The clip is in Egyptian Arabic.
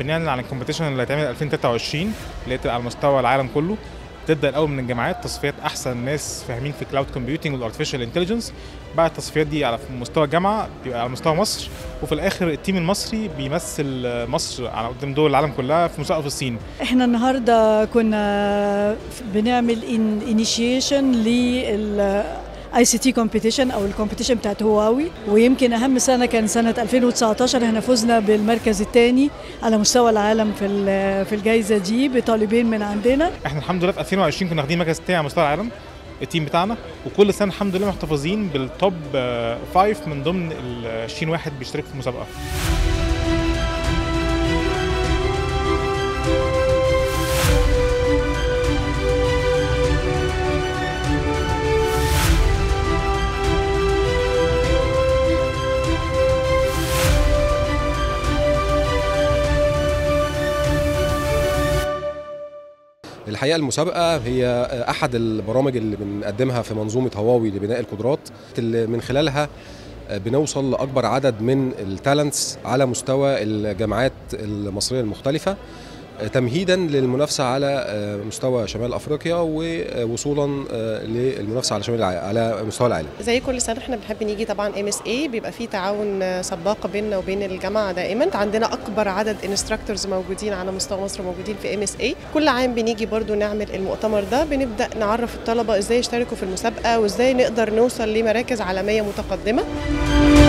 بنعلن عن الكومبيتيشن اللي هيتعمل 2023 اللي هتبقى على مستوى العالم كله تبدا الاول من الجامعات تصفيات احسن ناس فاهمين في كلاود كومبيوتنج والارتفيشال انتليجنس بعد التصفيات دي على مستوى الجامعه بيبقى على مستوى مصر وفي الاخر التيم المصري بيمثل مصر على قدام دول العالم كلها في مسابقه في الصين احنا النهارده كنا بنعمل انيشيشن لل اي سي تي كومبيتيشن او الكومبيتيشن بتاعت هواوي ويمكن اهم سنه كان سنه 2019 احنا فزنا بالمركز الثاني على مستوى العالم في في الجائزه دي بطالبين من عندنا احنا الحمد لله في 2020 كنا واخدين المركز الثاني على مستوى العالم التيم بتاعنا وكل سنه الحمد لله محتفظين بالتوب 5 من ضمن ال 20 واحد بيشترك في المسابقه الحقيقه المسابقه هي احد البرامج اللي بنقدمها في منظومه هواوي لبناء القدرات اللي من خلالها بنوصل لاكبر عدد من التالنتس على مستوى الجامعات المصريه المختلفه تمهيدا للمنافسه على مستوى شمال افريقيا ووصولا للمنافسه على شمال على مستوى العالم. زي كل سنه احنا بنحب نيجي طبعا ام اس اي بيبقى في تعاون سباق بيننا وبين الجامعه دائما عندنا اكبر عدد انستراكتورز موجودين على مستوى مصر موجودين في ام اس اي كل عام بنيجي برضو نعمل المؤتمر ده بنبدا نعرف الطلبه ازاي يشتركوا في المسابقه وازاي نقدر نوصل لمراكز عالميه متقدمه.